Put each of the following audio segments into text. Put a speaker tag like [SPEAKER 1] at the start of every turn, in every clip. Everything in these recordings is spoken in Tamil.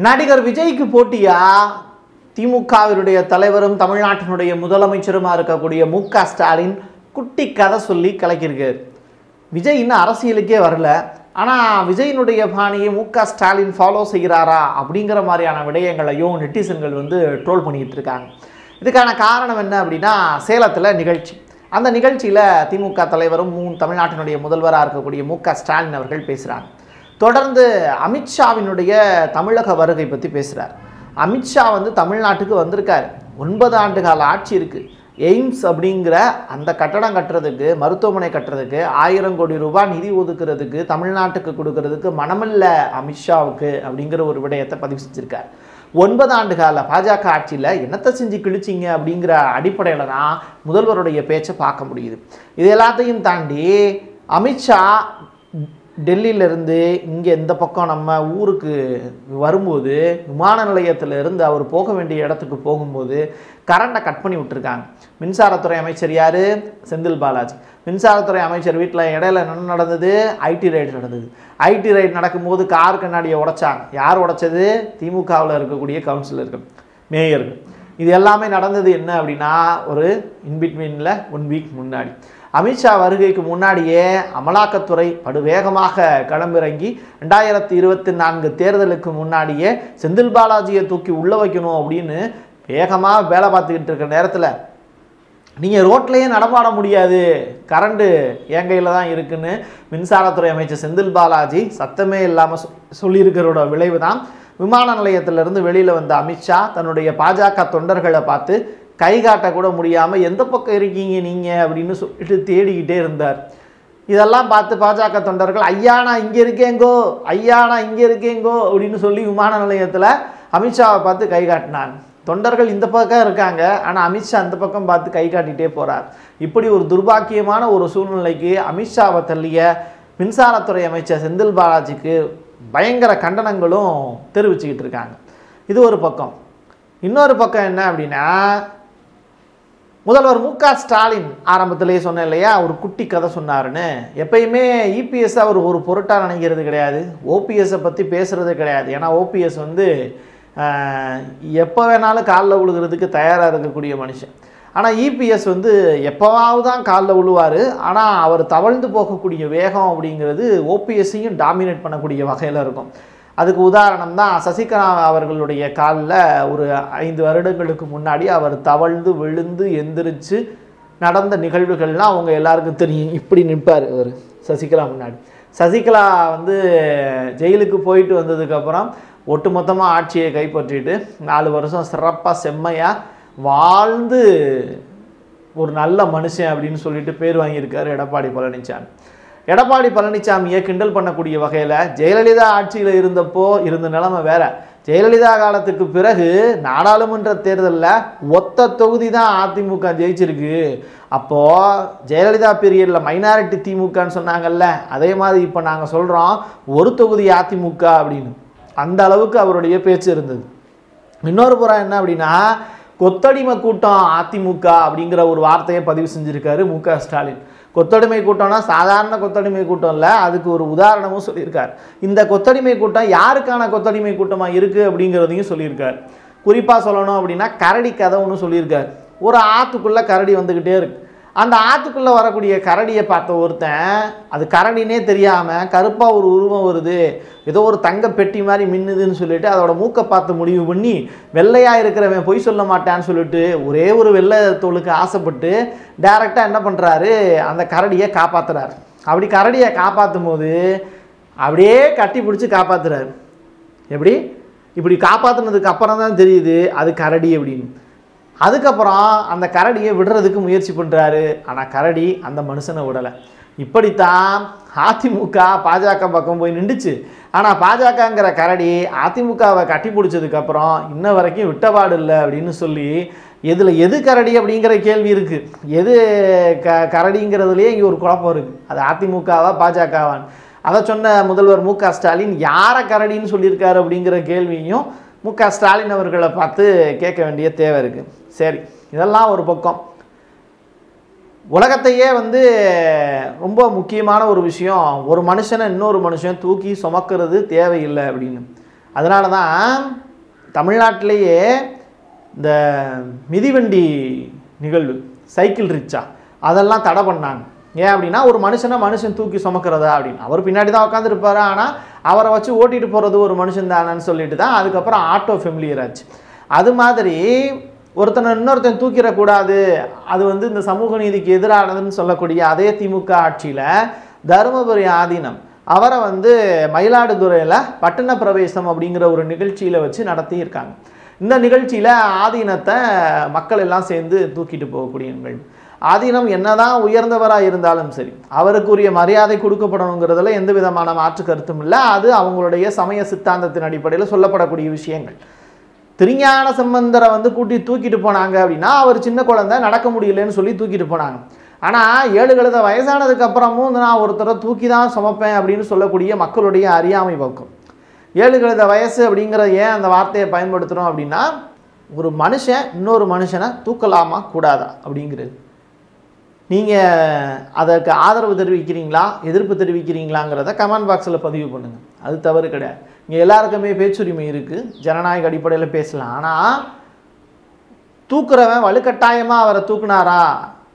[SPEAKER 1] நடிகர் விஜய்க்கு போட்டியா திமுகவினுடைய தலைவரும் தமிழ்நாட்டினுடைய முதலமைச்சருமா இருக்கக்கூடிய மு க ஸ்டாலின் குட்டி கதை சொல்லி கலக்கியிருக்காரு விஜய் இன்னும் அரசியலுக்கே வரல ஆனால் விஜயினுடைய பாணியை மு க ஸ்டாலின் ஃபாலோ செய்கிறாரா அப்படிங்கிற மாதிரியான விடயங்களையும் நெட்டிசன்கள் வந்து ட்ரோல் பண்ணிக்கிட்டு இருக்காங்க இதுக்கான காரணம் என்ன அப்படின்னா சேலத்தில் நிகழ்ச்சி அந்த நிகழ்ச்சியில் திமுக தலைவரும் மூ தமிழ்நாட்டினுடைய முதல்வராக இருக்கக்கூடிய மு க ஸ்டாலின் அவர்கள் பேசுகிறாங்க தொடர்ந்து அமித்ஷாவினுடைய தமிழக வருகை பற்றி பேசுகிறார் அமித்ஷா வந்து தமிழ்நாட்டுக்கு வந்திருக்காரு ஒன்பது ஆண்டு கால ஆட்சி இருக்குது எய்ம்ஸ் அப்படிங்கிற அந்த கட்டடம் கட்டுறதுக்கு மருத்துவமனை கட்டுறதுக்கு ஆயிரம் கோடி ரூபாய் நிதி ஒதுக்குறதுக்கு தமிழ்நாட்டுக்கு கொடுக்கறதுக்கு மனமில்ல அமித்ஷாவுக்கு அப்படிங்கிற ஒரு விடயத்தை பதிவு செஞ்சிருக்கார் ஒன்பது ஆண்டு கால பாஜக ஆட்சியில் என்னத்தை செஞ்சு கிழிச்சிங்க அப்படிங்கிற அடிப்படையில் தான் முதல்வருடைய பேச்சை பார்க்க முடியுது இது எல்லாத்தையும் தாண்டி அமித்ஷா டெல்லியிலேருந்து இங்கே இந்த பக்கம் நம்ம ஊருக்கு வரும்போது விமான நிலையத்திலிருந்து அவர் போக வேண்டிய இடத்துக்கு போகும்போது கரண்ட்டை கட் பண்ணி விட்டுருக்காங்க மின்சாரத்துறை அமைச்சர் யார் செந்தில் பாலாஜி மின்சாரத்துறை அமைச்சர் வீட்டில் இடையில என்ன நடந்தது ஐடி ரைடு நடந்தது ஐடி ரைடு நடக்கும்போது கார் கண்ணாடியை உடைச்சாங்க யார் உடைச்சது திமுகவில் இருக்கக்கூடிய கவுன்சிலர்கள் மேயர்கள் இது எல்லாமே நடந்தது என்ன அப்படின்னா ஒரு இன்பிட்வீனில் ஒன் வீக் முன்னாடி அமித்ஷா வருகைக்கு முன்னாடியே அமலாக்கத்துறை படுவேகமாக களமிறங்கி ரெண்டாயிரத்தி இருபத்தி நான்கு தேர்தலுக்கு முன்னாடியே செந்தில் பாலாஜியை தூக்கி உள்ள வைக்கணும் அப்படின்னு வேகமாக வேலை பார்த்துக்கிட்டு இருக்கிற நேரத்தில் நீங்கள் ரோட்லேயே நடமாட முடியாது கரண்ட்டு என் கையில் தான் இருக்குன்னு மின்சாரத்துறை அமைச்சர் செந்தில் பாலாஜி சத்தமே இல்லாமல் சொல்லியிருக்கிறோட விளைவு தான் விமான நிலையத்திலிருந்து வெளியில் வந்த அமித்ஷா தன்னுடைய பாஜக தொண்டர்களை பார்த்து கை காட்ட கூட முடியாமல் எந்த பக்கம் இருக்கீங்க நீங்கள் அப்படின்னு சொல்லிட்டு தேடிக்கிட்டே இருந்தார் இதெல்லாம் பார்த்து பாஜக தொண்டர்கள் ஐயா நான் இங்கே இருக்கேங்கோ ஐயா நான் இங்கே இருக்கேங்கோ அப்படின்னு சொல்லி விமான நிலையத்தில் அமித்ஷாவை பார்த்து கை காட்டினாங்க தொண்டர்கள் இந்த பக்கம் இருக்காங்க ஆனால் அமித்ஷா அந்த பக்கம் பார்த்து கை காட்டிகிட்டே போகிறார் இப்படி ஒரு துர்பாக்கியமான ஒரு சூழ்நிலைக்கு அமித்ஷாவை தள்ளிய மின்சாரத்துறை அமைச்சர் செந்தில் பாலாஜிக்கு பயங்கர கண்டனங்களும் தெரிவிச்சுக்கிட்டு இருக்காங்க இது ஒரு பக்கம் இன்னொரு பக்கம் என்ன அப்படின்னா முதல்வர் மு க ஸ்டாலின் ஆரம்பத்திலேயே சொன்னேன் இல்லையா ஒரு குட்டி கதை சொன்னாருன்னு எப்பயுமே இபிஎஸ் அவர் ஒரு பொருட்டாக நினைக்கிறது கிடையாது ஓபிஎஸ்ஸை பற்றி பேசுகிறது கிடையாது ஏன்னா ஓபிஎஸ் வந்து எப்போ வேணாலும் காலில் விழுகிறதுக்கு தயாராக இருக்கக்கூடிய மனுஷன் ஆனால் இபிஎஸ் வந்து எப்போவாவது தான் காலில் விழுவார் ஆனால் அவர் தவழ்ந்து போகக்கூடிய வேகம் அப்படிங்கிறது ஓபிஎஸ்ஸையும் டாமினேட் பண்ணக்கூடிய வகையில் இருக்கும் அதுக்கு உதாரணம் தான் சசிகலா அவர்களுடைய காலில் ஒரு ஐந்து வருடங்களுக்கு முன்னாடி அவர் தவழ்ந்து விழுந்து எந்திரிச்சு நடந்த நிகழ்வுகள்லாம் அவங்க எல்லாருக்கும் தெரியும் இப்படி நிற்பார் அவர் சசிகலா முன்னாடி சசிகலா வந்து ஜெயிலுக்கு போயிட்டு வந்ததுக்கப்புறம் ஒட்டுமொத்தமாக ஆட்சியை கைப்பற்றிட்டு நாலு வருஷம் சிறப்பாக செம்மையாக வாழ்ந்து ஒரு நல்ல மனுஷன் அப்படின்னு சொல்லிட்டு பேர் வாங்கியிருக்காரு எடப்பாடி பழனிசாமி எடப்பாடி பழனிசாமியை கிண்டல் பண்ணக்கூடிய வகையில் ஜெயலலிதா ஆட்சியில் இருந்தப்போ இருந்த நிலைமை வேற ஜெயலலிதா காலத்துக்கு பிறகு நாடாளுமன்ற தேர்தலில் ஒத்த தொகுதி தான் அதிமுக ஜெயிச்சிருக்கு அப்போது ஜெயலலிதா பீரியடில் மைனாரிட்டி திமுகன்னு சொன்னாங்கல்ல அதே மாதிரி இப்போ நாங்கள் சொல்கிறோம் ஒரு தொகுதி அதிமுக அப்படின்னு அந்த அளவுக்கு அவருடைய பேச்சு இருந்தது இன்னொரு புறம் என்ன அப்படின்னா கொத்தடிமை கூட்டம் அதிமுக அப்படிங்கிற ஒரு வார்த்தையை பதிவு செஞ்சுருக்காரு மு க ஸ்டாலின் கொத்தடிமை கூட்டம்னா சாதாரண கொத்தடிமை கூட்டம் இல்லை அதுக்கு ஒரு உதாரணமும் சொல்லியிருக்கார் இந்த கொத்தடிமை கூட்டம் யாருக்கான கொத்தடிமை கூட்டமாக இருக்குது அப்படிங்கிறதையும் சொல்லியிருக்கார் குறிப்பாக சொல்லணும் அப்படின்னா கரடி கதை ஒன்று சொல்லியிருக்கார் ஒரு ஆற்றுக்குள்ளே கரடி வந்துக்கிட்டே இருக்கு அந்த ஆற்றுக்குள்ளே வரக்கூடிய கரடியை பார்த்த ஒருத்தன் அது கரடினே தெரியாமல் கருப்பாக ஒரு உருவம் வருது ஏதோ ஒரு தங்க பெட்டி மாதிரி மின்னுதுன்னு சொல்லிட்டு அதோட மூக்கை பார்த்து முடிவு பண்ணி வெள்ளையாக இருக்கிறவன் பொய் சொல்ல மாட்டான்னு சொல்லிட்டு ஒரே ஒரு வெள்ளை தோலுக்கு ஆசைப்பட்டு டைரெக்டாக என்ன பண்ணுறாரு அந்த கரடியை காப்பாற்றுறாரு அப்படி கரடியை காப்பாற்றும் போது அப்படியே கட்டி பிடிச்சி காப்பாற்றுறாரு எப்படி இப்படி காப்பாற்றினதுக்கு அப்புறம் தான் தெரியுது அது கரடி அப்படின்னு அதுக்கப்புறம் அந்த கரடியை விடுறதுக்கு முயற்சி பண்ணுறாரு ஆனால் கரடி அந்த மனுஷனை விடலை இப்படித்தான் அதிமுக பாஜக பக்கம் போய் நின்றுச்சு ஆனால் பாஜகங்கிற கரடி அதிமுகவை கட்டி பிடிச்சதுக்கப்புறம் இன்ன வரைக்கும் விட்டபாடு இல்லை அப்படின்னு சொல்லி எதில் எது கரடி அப்படிங்கிற கேள்வி இருக்குது எது க கரடிங்கிறதுலேயே இங்கே ஒரு குழப்பம் இருக்குது அது அதிமுகவா பாஜகவான் அதை சொன்ன முதல்வர் மு க ஸ்டாலின் யாரை கரடின்னு சொல்லியிருக்காரு அப்படிங்கிற கேள்வியும் மு க ஸ்டாலின் அவர்களை பார்த்து கேட்க வேண்டிய தேவை இருக்குது சரி இதெல்லாம் ஒரு பக்கம் உலகத்தையே வந்து ரொம்ப முக்கியமான ஒரு விஷயம் ஒரு மனுஷனை இன்னொரு மனுஷன் தூக்கி சுமக்கிறது தேவையில்லை அப்படின்னு அதனால தான் தமிழ்நாட்டிலேயே இந்த மிதிவண்டி நிகழ்வு சைக்கிள் ரிக்ஷா அதெல்லாம் தடை பண்ணாங்க ஏன் அப்படின்னா ஒரு மனுஷனை மனுஷன் தூக்கி சுமக்கிறதா அப்படின்னு அவர் பின்னாடி தான் உட்காந்துருப்பாரு ஆனால் அவரை வச்சு ஓட்டிட்டு போகிறது ஒரு மனுஷன் தானேன்னு சொல்லிட்டு தான் அதுக்கப்புறம் ஆட்டோ ஃபெமிலியர் ஆச்சு அது மாதிரி ஒருத்தனை இன்னொருத்தன் தூக்கிடக்கூடாது அது வந்து இந்த சமூக நீதிக்கு எதிரானதுன்னு சொல்லக்கூடிய அதே திமுக ஆட்சியில் தருமபுரி ஆதீனம் அவரை வந்து மயிலாடுதுறையில் பட்டண பிரவேசம் அப்படிங்கிற ஒரு நிகழ்ச்சியில் வச்சு நடத்தியிருக்காங்க இந்த நிகழ்ச்சியில் ஆதீனத்தை மக்கள் எல்லாம் சேர்ந்து தூக்கிட்டு போகக்கூடிய நிகழ்வு ஆதீனம் என்னதான் உயர்ந்தவராக இருந்தாலும் சரி அவருக்குரிய மரியாதை கொடுக்கப்படணுங்கிறதுல எந்த விதமான மாற்று கருத்தும் இல்லை அது அவங்களுடைய சமய சித்தாந்தத்தின் அடிப்படையில் சொல்லப்படக்கூடிய விஷயங்கள் திருஞான சம்பந்தரை வந்து கூட்டி தூக்கிட்டு போனாங்க அப்படின்னா அவர் சின்ன குழந்தை நடக்க முடியலன்னு சொல்லி தூக்கிட்டு போனாங்க ஆனால் ஏழு கழுத வயசானதுக்கு அப்புறமும் நான் ஒருத்தரை தூக்கி தான் சுமப்பேன் அப்படின்னு சொல்லக்கூடிய மக்களுடைய அறியாமை பக்கம் ஏழு கழுத வயசு அப்படிங்கிற ஏன் அந்த வார்த்தையை பயன்படுத்துகிறோம் அப்படின்னா ஒரு மனுஷன் இன்னொரு மனுஷனை தூக்கலாமா கூடாதா அப்படிங்கிறது நீங்கள் அதற்கு ஆதரவு தெரிவிக்கிறீங்களா எதிர்ப்பு தெரிவிக்கிறீங்களாங்கிறத கமெண்ட் பாக்ஸில் பதிவு பண்ணுங்கள் அது தவறு கிடையாது இங்கே எல்லாருக்குமே பேச்சுரிமை இருக்குது ஜனநாயக அடிப்படையில் பேசலாம் ஆனால் தூக்குறவன் வலுக்கட்டாயமாக அவரை தூக்குனாரா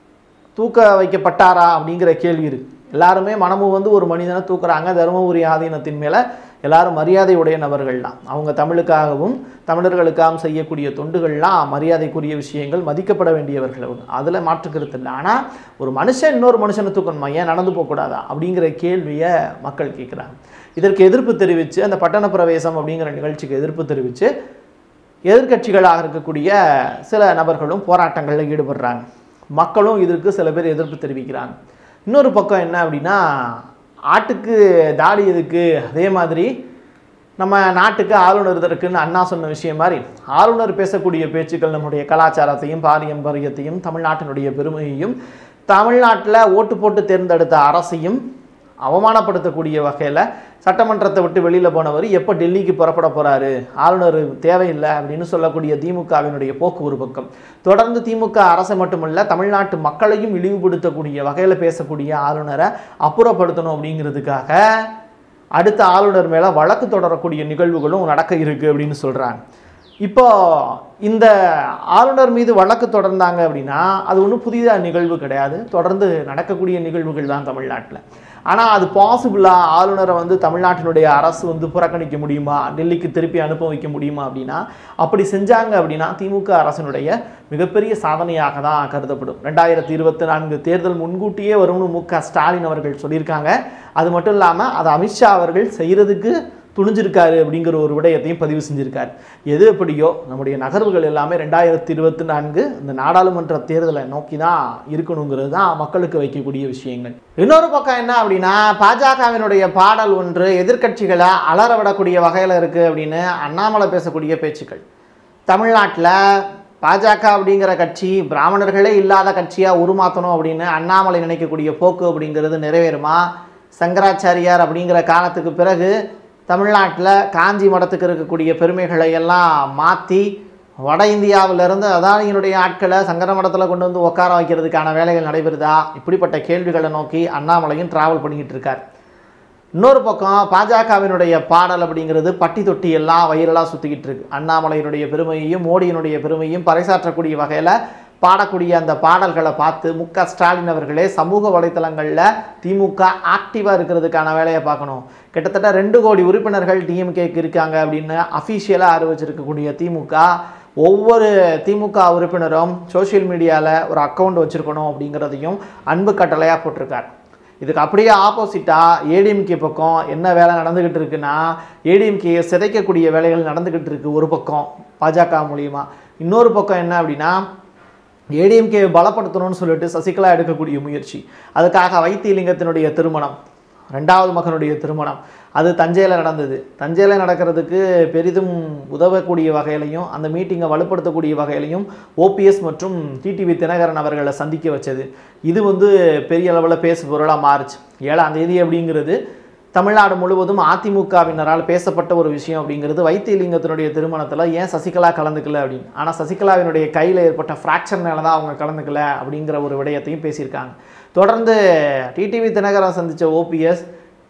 [SPEAKER 1] தூக்க வைக்கப்பட்டாரா அப்படிங்கிற கேள்வி இருக்கு எல்லாருமே மனமும் வந்து ஒரு மனிதனை தூக்குறாங்க தருமபுரி ஆதீனத்தின் மேலே எல்லாரும் மரியாதை உடைய நபர்கள் தான் அவங்க தமிழுக்காகவும் தமிழர்களுக்காகவும் செய்யக்கூடிய தொண்டுகள்லாம் மரியாதைக்குரிய விஷயங்கள் மதிக்கப்பட வேண்டியவர்கள் அவங்க அதில் மாற்று கருத்து இல்லை ஆனால் ஒரு மனுஷன் இன்னொரு மனுஷனை தூக்கணுமா ஏன் நடந்து போகக்கூடாதா அப்படிங்கிற கேள்வியை மக்கள் கேட்குறாங்க இதற்கு எதிர்ப்பு தெரிவித்து அந்த பட்டண பிரவேசம் அப்படிங்கிற நிகழ்ச்சிக்கு எதிர்ப்பு தெரிவித்து எதிர்க்கட்சிகளாக இருக்கக்கூடிய சில நபர்களும் போராட்டங்களில் ஈடுபடுறாங்க மக்களும் இதற்கு சில பேர் எதிர்ப்பு தெரிவிக்கிறாங்க இன்னொரு பக்கம் என்ன அப்படின்னா ஆட்டுக்கு தாடி எதுக்கு அதே மாதிரி நம்ம நாட்டுக்கு ஆளுநர் இருக்குன்னு அண்ணா சொன்ன விஷயம் மாதிரி ஆளுநர் பேசக்கூடிய பேச்சுக்கள் நம்முடைய கலாச்சாரத்தையும் பாரம்பரியத்தையும் தமிழ்நாட்டினுடைய பெருமையையும் தமிழ்நாட்டில் ஓட்டு போட்டு தேர்ந்தெடுத்த அரசையும் அவமானப்படுத்தக்கூடிய வகையில் சட்டமன்றத்தை விட்டு வெளியில் போனவர் எப்போ டெல்லிக்கு புறப்பட போகிறாரு ஆளுநர் தேவையில்லை அப்படின்னு சொல்லக்கூடிய திமுகவினுடைய போக்கு ஒரு பக்கம் தொடர்ந்து திமுக அரசை மட்டுமல்ல தமிழ்நாட்டு மக்களையும் இழிவுபடுத்தக்கூடிய வகையில் பேசக்கூடிய ஆளுநரை அப்புறப்படுத்தணும் அப்படிங்கிறதுக்காக அடுத்த ஆளுநர் மேலே வழக்கு தொடரக்கூடிய நிகழ்வுகளும் நடக்க இருக்குது அப்படின்னு சொல்கிறாங்க இப்போ இந்த ஆளுநர் மீது வழக்கு தொடர்ந்தாங்க அப்படின்னா அது ஒன்றும் புதிதாக நிகழ்வு கிடையாது தொடர்ந்து நடக்கக்கூடிய நிகழ்வுகள் தான் தமிழ்நாட்டில் ஆனால் அது பாசிபிளாக ஆளுநரை வந்து தமிழ்நாட்டினுடைய அரசு வந்து புறக்கணிக்க முடியுமா டெல்லிக்கு திருப்பி அனுப்ப வைக்க முடியுமா அப்படின்னா அப்படி செஞ்சாங்க அப்படின்னா திமுக அரசினுடைய மிகப்பெரிய சாதனையாக தான் கருதப்படும் ரெண்டாயிரத்தி இருபத்தி நான்கு தேர்தல் முன்கூட்டியே வரும்னு மு க ஸ்டாலின் அவர்கள் சொல்லியிருக்காங்க அது மட்டும் இல்லாமல் அதை அமித்ஷா அவர்கள் செய்கிறதுக்கு துணிஞ்சிருக்காரு அப்படிங்கிற ஒரு விடயத்தையும் பதிவு செஞ்சிருக்காரு எது எப்படியோ நம்முடைய நகர்வுகள் எல்லாமே ரெண்டாயிரத்தி இருபத்தி நான்கு இந்த நாடாளுமன்ற தேர்தலை நோக்கி தான் இருக்கணுங்கிறது தான் மக்களுக்கு வைக்கக்கூடிய விஷயங்கள் இன்னொரு பக்கம் என்ன அப்படின்னா பாஜகவினுடைய பாடல் ஒன்று எதிர்க்கட்சிகளை அலற விடக்கூடிய வகையில் இருக்குது அப்படின்னு அண்ணாமலை பேசக்கூடிய பேச்சுக்கள் தமிழ்நாட்டில் பாஜக அப்படிங்கிற கட்சி பிராமணர்களே இல்லாத கட்சியாக உருமாற்றணும் அப்படின்னு அண்ணாமலை நினைக்கக்கூடிய போக்கு அப்படிங்கிறது நிறைவேறுமா சங்கராச்சாரியார் அப்படிங்கிற காலத்துக்கு பிறகு தமிழ்நாட்டில் காஞ்சி மடத்துக்கு இருக்கக்கூடிய பெருமைகளை எல்லாம் மாற்றி வட இந்தியாவிலிருந்து அதானியினுடைய ஆட்களை சங்கர மடத்தில் கொண்டு வந்து உட்கார வைக்கிறதுக்கான வேலைகள் நடைபெறுதா இப்படிப்பட்ட கேள்விகளை நோக்கி அண்ணாமலையும் டிராவல் பண்ணிக்கிட்டு இருக்கார் இன்னொரு பக்கம் பாஜகவினுடைய பாடல் அப்படிங்கிறது பட்டி தொட்டி எல்லாம் வைரலாக சுற்றிக்கிட்டு இருக்கு அண்ணாமலையினுடைய பெருமையையும் மோடியினுடைய பெருமையும் பறைசாற்றக்கூடிய வகையில் பாடக்கூடிய அந்த பாடல்களை பார்த்து மு க ஸ்டாலின் அவர்களே சமூக வலைத்தளங்களில் திமுக ஆக்டிவாக இருக்கிறதுக்கான வேலையை பார்க்கணும் கிட்டத்தட்ட ரெண்டு கோடி உறுப்பினர்கள் டிஎம்கேக்கு இருக்காங்க அப்படின்னு அஃபீஷியலாக அறிவிச்சிருக்கக்கூடிய திமுக ஒவ்வொரு திமுக உறுப்பினரும் சோஷியல் மீடியாவில் ஒரு அக்கௌண்ட் வச்சுருக்கணும் அப்படிங்கிறதையும் அன்பு கட்டளையாக போட்டிருக்கார் இதுக்கு அப்படியே ஆப்போசிட்டாக ஏடிஎம்கே பக்கம் என்ன வேலை நடந்துக்கிட்டு இருக்குன்னா ஏடிஎம்கேயை சிதைக்கக்கூடிய வேலைகள் நடந்துக்கிட்டு இருக்கு ஒரு பக்கம் பாஜக மூலியமா இன்னொரு பக்கம் என்ன அப்படின்னா ஏடிஎம்கே பலப்படுத்தணும்னு சொல்லிட்டு சசிகலா எடுக்கக்கூடிய முயற்சி அதுக்காக வைத்தியலிங்கத்தினுடைய திருமணம் ரெண்டாவது மகனுடைய திருமணம் அது தஞ்சையில் நடந்தது தஞ்சையில் நடக்கிறதுக்கு பெரிதும் உதவக்கூடிய வகையிலையும் அந்த மீட்டிங்கை வலுப்படுத்தக்கூடிய வகையிலையும் ஓபிஎஸ் மற்றும் டிடிவி தினகரன் அவர்களை சந்திக்க வச்சது இது வந்து பெரிய அளவில் பேசு பொருளாக மாறுச்சு ஏழாம் தேதி அப்படிங்கிறது தமிழ்நாடு முழுவதும் அதிமுகவினரால் பேசப்பட்ட ஒரு விஷயம் அப்படிங்கிறது வைத்தியலிங்கத்தினுடைய திருமணத்தில் ஏன் சசிகலா கலந்துக்கல அப்படின்னு ஆனால் சசிகலாவினுடைய கையில் ஏற்பட்ட ஃப்ராக்சர்னால தான் அவங்க கலந்துக்கல அப்படிங்கிற ஒரு விடயத்தையும் பேசியிருக்காங்க தொடர்ந்து டிடிவி தினகரன் சந்தித்த ஓபிஎஸ்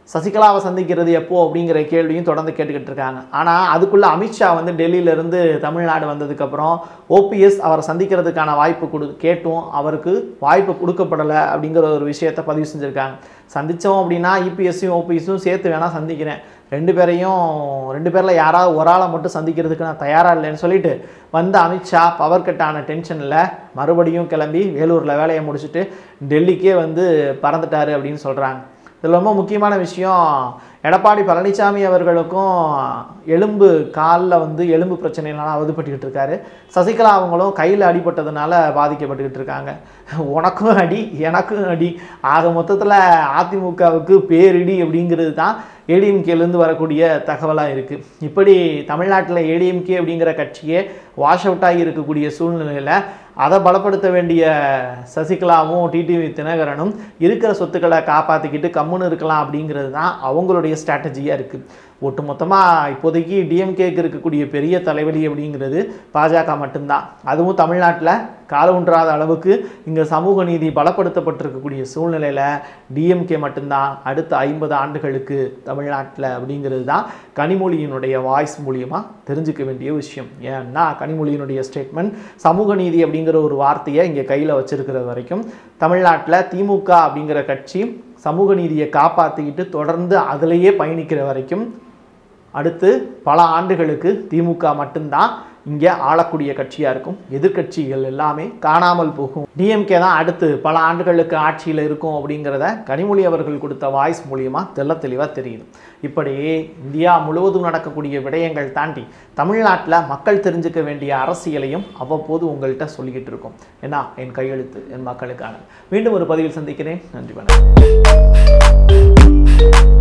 [SPEAKER 1] சசிகலாவை சந்திக்கிறது எப்போ அப்படிங்கிற கேள்வியும் தொடர்ந்து கேட்டுக்கிட்டு இருக்காங்க ஆனால் அதுக்குள்ளே அமித்ஷா வந்து டெல்லியிலேருந்து தமிழ்நாடு வந்ததுக்கப்புறம் ஓபிஎஸ் அவரை சந்திக்கிறதுக்கான வாய்ப்பு கொடு கேட்டும் அவருக்கு வாய்ப்பு கொடுக்கப்படலை அப்படிங்கிற ஒரு விஷயத்தை பதிவு செஞ்சுருக்காங்க சந்தித்தோம் அப்படின்னா இபிஎஸ்ஸையும் ஓபிஎஸும் சேர்த்து வேணால் சந்திக்கிறேன் ரெண்டு பேரையும் ரெண்டு பேரில் யாராவது ஒரு ஆளை மட்டும் சந்திக்கிறதுக்கு நான் தயாராக இல்லைன்னு சொல்லிட்டு வந்த அமித்ஷா பவர் கட் ஆன டென்ஷனில் மறுபடியும் கிளம்பி வேலூரில் வேலையை முடிச்சுட்டு டெல்லிக்கே வந்து பறந்துட்டாரு அப்படின்னு சொல்கிறாங்க இதில் ரொம்ப முக்கியமான விஷயம் எடப்பாடி பழனிசாமி அவர்களுக்கும் எலும்பு காலில் வந்து எலும்பு பிரச்சனைனால அவதிப்பட்டுக்கிட்டு இருக்காரு சசிகலா அவங்களும் கையில் அடிபட்டதுனால பாதிக்கப்பட்டுக்கிட்டு இருக்காங்க உனக்கும் அடி எனக்கும் அடி ஆக மொத்தத்தில் அதிமுகவுக்கு பேரிடி அப்படிங்கிறது தான் ஏடிஎம்கேலேருந்து வரக்கூடிய தகவலாக இருக்குது இப்படி தமிழ்நாட்டில் ஏடிஎம்கே அப்படிங்கிற கட்சியே வாஷ் அவுட் ஆகி இருக்கக்கூடிய சூழ்நிலையில் அதை பலப்படுத்த வேண்டிய சசிகலாவும் டிடிவி தினகரனும் இருக்கிற சொத்துக்களை காப்பாற்றிக்கிட்டு கம்முன்னு இருக்கலாம் அப்படிங்கிறது தான் அவங்களுடைய ஸ்ட்ராட்டஜியாக இருக்குது ஒட்டுமொத்தமாக இப்போதைக்கு டிஎம்கேக்கு இருக்கக்கூடிய பெரிய தலைவலி அப்படிங்கிறது பாஜக மட்டும்தான் அதுவும் தமிழ்நாட்டில் கால ஊன்றாத அளவுக்கு இங்கே சமூக நீதி பலப்படுத்தப்பட்டிருக்கக்கூடிய சூழ்நிலையில் டிஎம்கே மட்டும்தான் அடுத்த ஐம்பது ஆண்டுகளுக்கு தமிழ்நாட்டில் அப்படிங்கிறது தான் கனிமொழியினுடைய வாய்ஸ் மூலியமாக தெரிஞ்சுக்க வேண்டிய விஷயம் ஏன்னா கனிமொழியினுடைய ஸ்டேட்மெண்ட் சமூக நீதி அப்படிங்கிற ஒரு வார்த்தையை இங்கே கையில் வச்சிருக்கிற வரைக்கும் தமிழ்நாட்டில் திமுக அப்படிங்கிற கட்சி சமூக நீதியை காப்பாற்றிக்கிட்டு தொடர்ந்து அதிலேயே பயணிக்கிற வரைக்கும் அடுத்து பல ஆண்டுகளுக்கு திமுக மட்டும்தான் இங்கே ஆளக்கூடிய கட்சியாக இருக்கும் எதிர்க்கட்சிகள் எல்லாமே காணாமல் போகும் டிஎம்கே தான் அடுத்து பல ஆண்டுகளுக்கு ஆட்சியில் இருக்கும் அப்படிங்கிறத கனிமொழி அவர்கள் கொடுத்த வாய்ஸ் மூலியமாக தெள்ள தெளிவாக தெரியுது இப்படி இந்தியா முழுவதும் நடக்கக்கூடிய விடயங்கள் தாண்டி தமிழ்நாட்டில் மக்கள் தெரிஞ்சுக்க வேண்டிய அரசியலையும் அவ்வப்போது உங்கள்கிட்ட சொல்லிக்கிட்டு இருக்கோம் ஏன்னா என் கையெழுத்து என் மக்களுக்கான மீண்டும் ஒரு பதிவில் சந்திக்கிறேன் நன்றி வணக்கம்